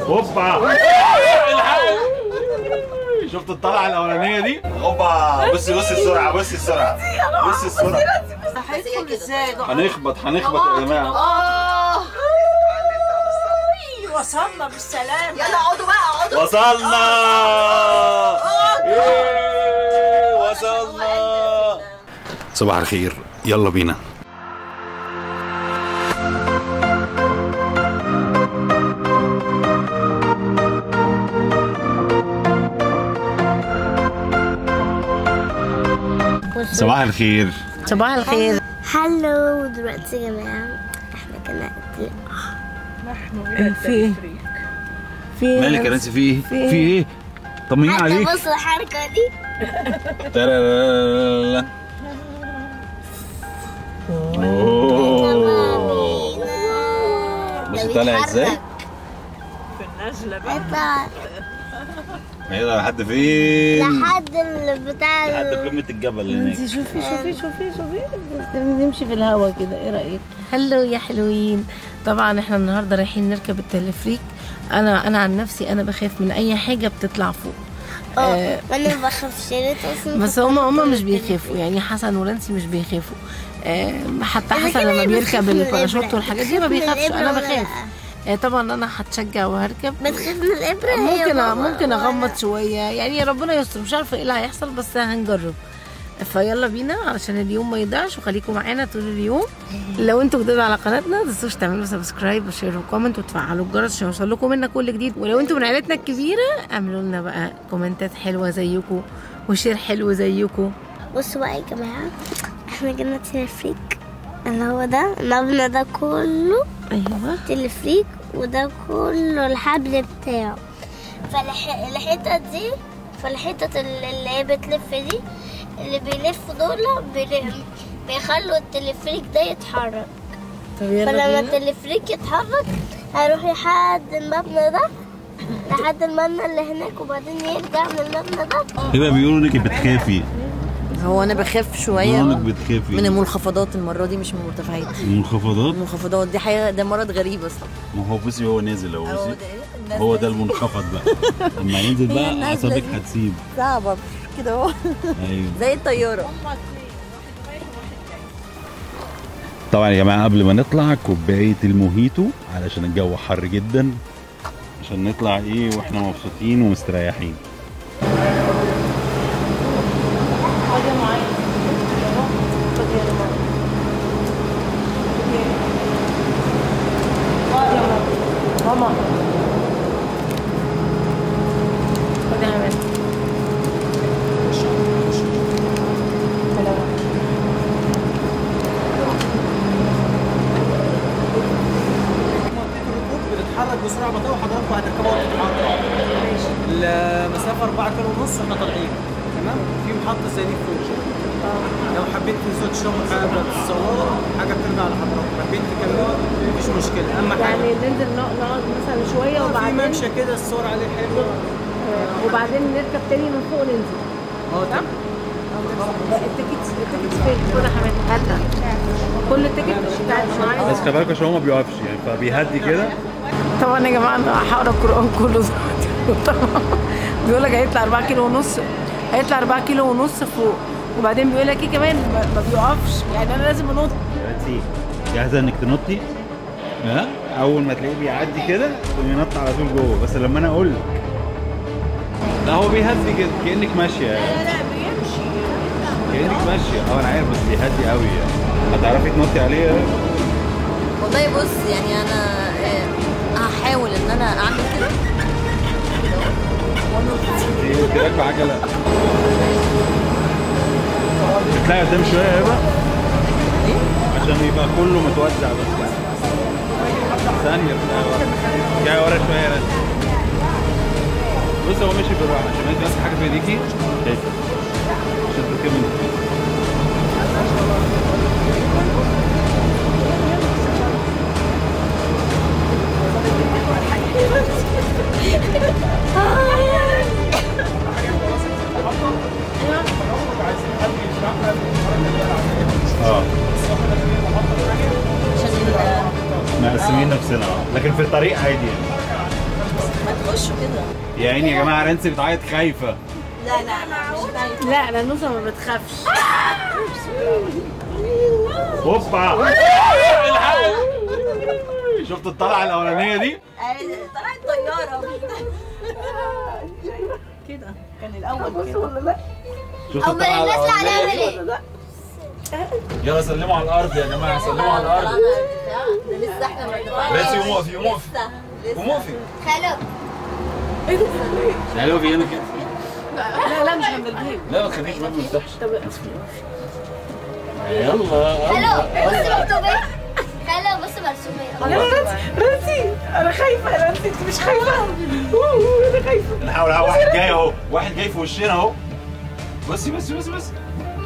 هوبا شفت الطلعه الاولانيه دي هوبا بصي بصي السرعه بصي السرعه بصي السرعه هيدخل ازاي ده هنخبط هنخبط يا جماعه اه وصلنا بالسلامة يلا اقعدوا بقى اقعدوا وصلنا إيه، وصلنا صباح الخير يلا بينا صباح الخير صباح الخير هلو دلوقتي يا جماعة احنا كنا في ايه؟ في ايه؟ مالك يا نانسي في ايه؟ في ايه؟ طمنين حتى عليك بص الحركة دي ترارارارا. أوه. بص طالع ازاي؟ في النزلة بقى اطلع هيطلع لحد فين؟ لحد البتاع لحد قمة الجبل اللي هناك انت شوفي شوفي شوفي شوفي نمشي في الهوا كده ايه رايك هلو يا حلوين طبعا احنا النهارده رايحين نركب التلفريك انا انا عن نفسي انا بخاف من اي حاجه بتطلع فوق اه وانا بخاف شريط اصلا بس هم هم مش بيخافوا يعني حسن ونانسي مش بيخافوا آه، حتى إذا حسن كان لما أنا بيركب بخاف من الباراشوت الإبرة. والحاجات دي ما بخاف من بيخافش الإبرة انا ولا بخاف لأ؟ آه، طبعا انا هتشجع وهركب بتخاف من الابره هي ممكن وبابا ممكن ولا- اغمض شويه يعني ربنا يستر مش عارفه ايه اللي هيحصل بس هنجرب فيلا بينا علشان اليوم ما يضيعش وخليكم معانا طول اليوم لو انتوا جداد على قناتنا ما تنسوش تعملوا سبسكرايب وشير وكومنت وتفعلوا الجرس عشان يوصل لكم منا كل جديد ولو انتوا من عيلتنا الكبيره اعملوا لنا بقى كومنتات حلوه زيكم وشير حلو زيكم بصوا بقى يا جماعه احنا جبنا تلفريك اللي هو ده المبنى ده كله ايوه تلفريك وده كله الحبل بتاعه فالحتة دي فالحتة اللي هي بتلف دي اللي بيلفوا دول بي- بيخلوا التلفريك ده يتحرك طب يلا فلما بينا التلفريك يتحرك هيروح لحد المبنى ده لحد المبنى اللي هناك وبعدين يرجع من المبنى ده يبقى بيقولوا انك بتخافي هو انا بخاف شويه بيقولوا انك بتخافي من المنخفضات المره دي مش من المرتفعات المنخفضات المنخفضات دي حاجه ده مرض غريب اصلا ما هو بصي هو نازل اهو هو بصي ده إيه؟ هو ده المنخفض بقى لما ينزل هي بقى النازلة اعصابك دي. هتسيب صعبه كده اهو ايوه زي الطياره طبعا يا جماعه قبل ما نطلع كوبايه الموهيتو علشان الجو حر جدا عشان نطلع ايه واحنا مبسوطين ومستريحين ماما خدي يا بنت بتتحرك بسرعه بطيئه وحضراتكم هتركبوا وتتحرك المسافه 4 كيلو ونص احنا طالعين تمام في محطه زي دي فوق لو حبيت تنزلوا تشربوا حاجه تتصوروا حاجه بترجع لحضراتكم حبيت تكملوا مفيش مشكله اهم حاجه يعني ننزل نق- نقعد مثلا شويه في وبعدين ممشى كده الصور عليه حلو آه، وبعدين نركب تاني من فوق ننزل اه تمام التيكتس التيكتس فين؟ خد يا حماد هاتها كل التيكت بتاعت معايا بس خلي بالك عشان هو ما بيقفش يعني فبيهدي كده طبعا يا جماعه انا هقرا القران كله دلوقتي بيقول لك هيطلع 4 كيلو ونص هيطلع 4 كيلو ونص فوق وبعدين بيقول لك ايه كمان ما ما بيقفش يعني انا لازم انط دلوقتي جاهزه انك تنطي ها اول ما تلاقيه بيعدي كده تقومي نط على طول جوه بس لما انا اقول لك لا هو بيهدي كده كانك ماشيه لا لا بيمشي كانك ماشيه اه انا عارف بس بيهدي قوي يعني هتعرفي تنطي عليه والله بص يعني انا آه، هحاول ان انا اعمل كده دي انت راكبه عجله اطلعي قدام شويه يا هبه عشان يبقى كله متوزع بس ثانية اطلعي ورا جاي ورا شوية يا رد بص هو ماشي بالراحة عشان انت ماسك حاجة في ايديكي شايف عشان تركبي من اه مقسمين نفسنا اه لكن في الطريق عادي يعني وشه كده يا عيني يا جماعه رانسي بتعيط خايفه لا لا مش خايفة. لا نانوسه ما بتخافش هوبا شفت الطلعه الاولانيه دي طلعت طيارة كده كان الأول كده شفت او الطلعه الناس اللي عليها الاولانيه اعمل ايه؟ يلا سلموا على الارض يا جماعه سلموا على الارض ده لسه احنا ما ارتفعناش. رانسي قومي اقفي قومي اقفي لسه لسه قومي اقفي خلو تعالوا في هنا كده لا لا مش عند البيت لا ما تخليش ما تفتحش طب يلا خلو بص مكتوب ايه؟ خلو بص مرسوم ايه؟ رانسي انا خايفه يا رانسي انت مش خايفه أوه، انا خايفه نحاول اهو واحد جاي اهو واحد جاي في وشنا اهو بصي بصي بصي بصي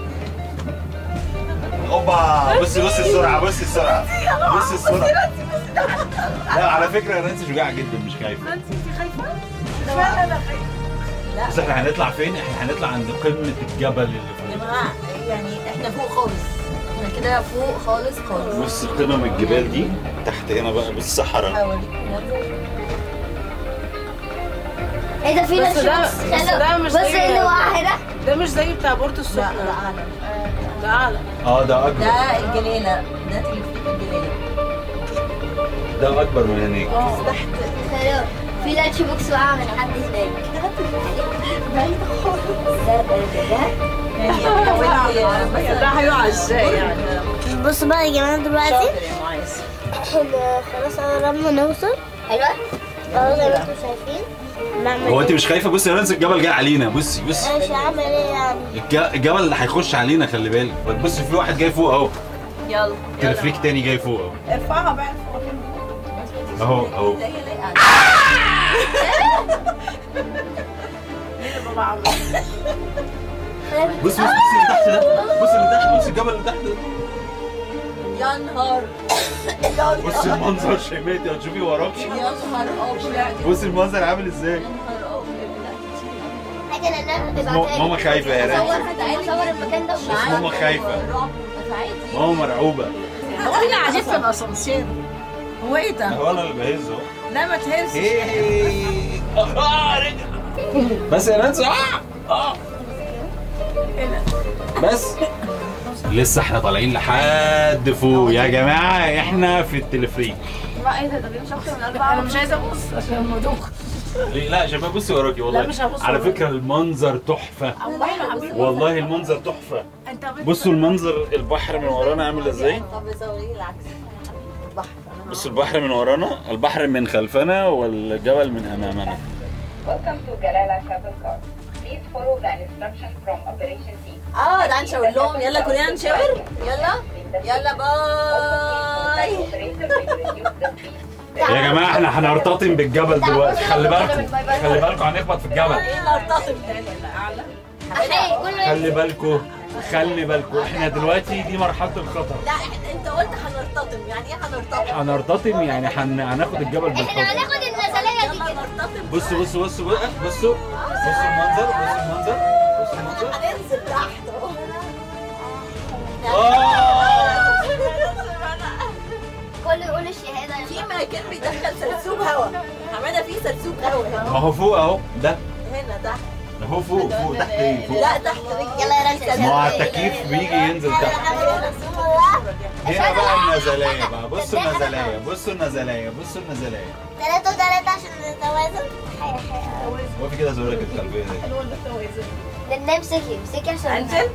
اوبا بصي بصي السرعه بصي السرعه بصي السرعه لا على فكره رانسي شجاعه جدا مش خايفه رانسي انت خايفه فعلا انا خايفه بس احنا هنطلع فين؟ احنا هنطلع عند قمه الجبل اللي يا فوق جماعة يعني احنا فوق خالص احنا كده فوق خالص خالص بص قمم الجبال دي تحت هنا بقى بالصحراء حاولي يلا ايه ده في بس ناس ده- بص بس ده مش بص زي- ايه اللي واقع هنا؟ ده مش زي بتاع بورتو لا السخنه لا أعلى. ده اعلى اه ده اكبر ده الجنينة ده تلفريك الجنينة ده اكبر من هناك تحت خلو في لانش بوكس واقع من حد هناك بعيد خالص ده يعني حاولي ده هيقع ازاي يعني بص بقى يا جماعه دلوقتي شاطر يا معاذ احنا خلاص قربنا نوصل ايوه اه زي ما انتم شايفين نعمل هو انت مش خايفه بصي يا رانسي الجبل جاي علينا بصي بصي مش هعمل ايه يعني الج- الجبل اللي هيخش علينا خلي بالك بصي في واحد جاي فوق اهو يلا تلفريك تاني جاي فوق اهو ارفعها بقى اهو اهو لا هي لايقة بص بص بص اللي تحت ده بص اللي تحت بص الجبل اللي تحت ده يا نهار بص المنظر شيماتي هتشوفي وراكي يا نهار ابيض بص المنظر عامل ازاي يا نهار ابيض حاجه لان ماما- ماما خايفه يا رانسي اصور اصور المكان ده بس ماما خايفه الرعب دفعتي ماما مرعوبه هو احنا قاعدين في الاسانسير هو ايه ده؟ هو انا اللي بهزه لا ما تهزش ايه آه، رجع. بس يا نانسي آه، آه. بس لسه احنا طالعين لحد فوق يا جماعه احنا في التلفريك انا مش عايزه ابص عشان الموضوع ليه؟ لا يا شباب بصي وراكي والله لا، مش هبص على وراكي. فكره المنظر تحفه والله المنظر تحفه انت بصوا المنظر البحر من ورانا عامل ازاي طب صوري العكس البحر بصوا البحر من ورانا البحر من خلفنا والجبل من امامنا Welcome to Galala Shuttle Car. Please follow the instructions from Operation Team. اه ده هنشاور لهم يلا كلنا نشاور يلا يلا باي Operator will reduce the speed. يا جماعه احنا هنرتطم بالجبل دلوقتي خلي بالكم خلي بالكم هنخبط في الجبل ايه نرتطم تاني اعلى احنا كله خلي بالكم خلي بالكم احنا دلوقتي دي مرحله الخطر لا إحنا- انت قلت هنرتطم يعني ايه هنرتطم هنرتطم يعني هن... هناخد الجبل احنا بالحب هناخد النزليه دي يلا كده نرتطم بصوا بصوا بصوا بقى بصوا بصوا المنظر بصوا المنظر بصوا المنظر هننزل تحت آه. كله يقول الشهاده في مكان بيدخل سرسوب هواء حماده فيه سرسوب هواء هنا ما هو فوق اهو ده هنا تحت ده هو فوق فوق تحت ايه فوق لا تحت رجلي يلا يا رانسي ما هو التكييف بيجي ينزل تحت هنا بقى النزلايه بقى بصوا النزلايه بصوا النزلايه بصوا النزلايه ثلاثة وثلاثة عشان نتوازن هو في كده زورك الخلفيه دي لان امسكي امسكي عشان انزل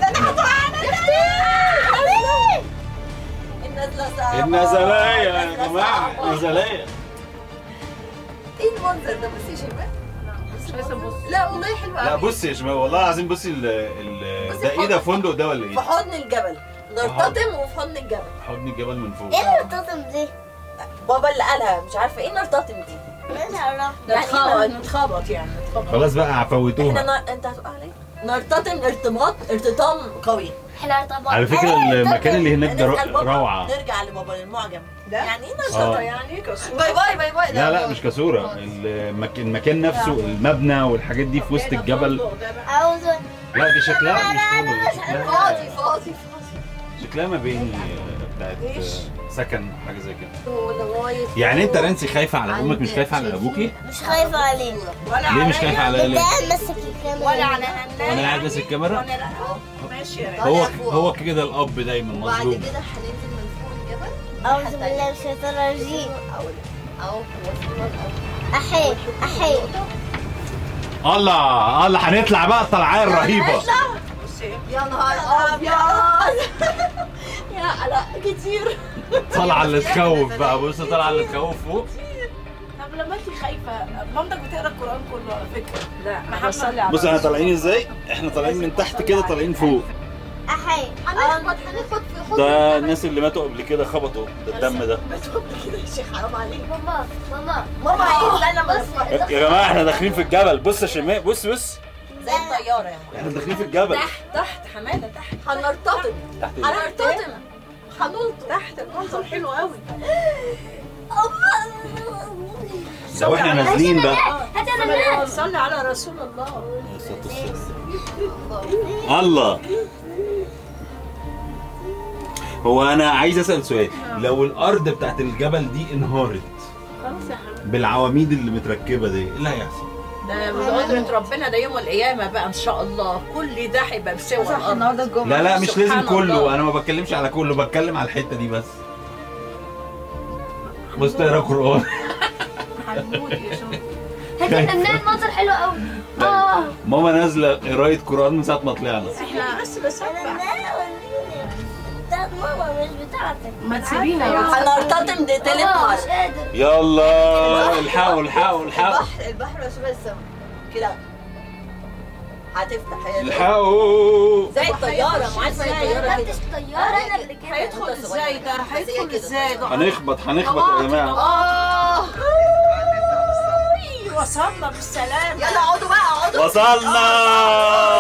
النزله صعبه النزلايه يا جماعه النزلايه ايه المنظر ده بصي يا شباب مش عايزه ابص لا والله حلو لا قوي بصي يا شباب والله العظيم بصي ال ال بصي ده ايه ده الحضن. فندق ده ولا في ايه؟ حضن الجبل نرتطم وفي حضن الجبل حضن الجبل من فوق ايه الرطاطم دي؟ بابا اللي قالها مش عارفه ايه نرتطم دي مش عارفة يعني نتخبط يعني خلاص بقى احنا هفوتوها ن... انت هتقع عليه نرتطم ارتباط ارتطام قوي احنا ارتباط على فكره المكان اللي هناك ده نسأل بابا، روعه نرجع لبابا للمعجم ده؟ يعني ايه آه. نشطه يعني باي باي باي باي لا لا مش كصوره المك... المكان نفسه المبنى والحاجات دي في وسط الجبل عاوز لا دي شكلها مش فندق دي فاضي شكلها فاضي فاضي شكلها ما بين بتاعت إيش؟ سكن حاجه زي كده ولغايه يعني انت رانسي خايفه على امك مش خايفه على ابوكي مش خايفة عليه ولا ليه مش خايفه على ليه بدأ مسك الكاميرا ولا على هنان وانا قاعد ماسك الكاميرا وانا لا ماشي يا هو فوق. هو كده الاب دايما وبعد مظلوم كده هننزل من فوق الجبل أعوذ بالله من الشيطان الرجيم او وصلنا أحي أحي الله الله هنطلع بقى الطلعه الرهيبه يا نهار ابيض يا علاء كتير طالعه اللي تخوف بقى بص طالعه اللي تخوف فوق طب لما انت خايفه مامتك بتقرا القران كله على فكره لا محمد بص احنا طالعين ازاي احنا طالعين من تحت كده طالعين فوق أحي هنخبط هنخبط في حضن ده الناس اللي ماتوا قبل كده خبطوا ده الدم ده كده يا شيخ حرام عليك ماما ماما ماما ايه استنى بس يا جماعه احنا داخلين في الجبل بص يا شيماء بص بص زي الطياره يعني احنا داخلين في الجبل تحت تحت حماده تحت هنرتطم تحت إيه؟ هنرتطم هنلطم تحت المنظر حلو قوي ده واحنا نازلين بقى هات أنا صلي على رسول الله الله هو انا عايز اسال سؤال لو الارض بتاعت الجبل دي انهارت خلاص يا حبيبي بالعواميد اللي متركبه دي ايه اللي هيحصل ده بقدرة ربنا ده يوم القيامة بقى إن شاء الله كل ده هيبقى بسوى الأرض النهارده الجمعه لا لا مش لازم سبحان كله الله. انا ما بتكلمش على كله بتكلم على الحته دي بس بص تقرا قران هنموت يا شوف هات أنا منين منظر حلو قوي آه ماما نازله قرايه قران من ساعه ما طلعنا احنا بس بس أنا منين بتاعت ماما مش بتاعتك ما تسيبينا يا رب. هنرتطم دي تالت ماما مش مرة قادر يلا الحقوا الحقوا الحقوا البحر البحر شبه السما كده هتفتح هي الحقوا زي الطيارة معاك زي الطيارة كده مش طيارة أنا قبل كده هيدخل ازاي ده هيدخل ازاي ده هنخبط هنخبط يا جماعه اه وصلنا بالسلامة يلا اقعدوا بقى اقعدوا وصلنا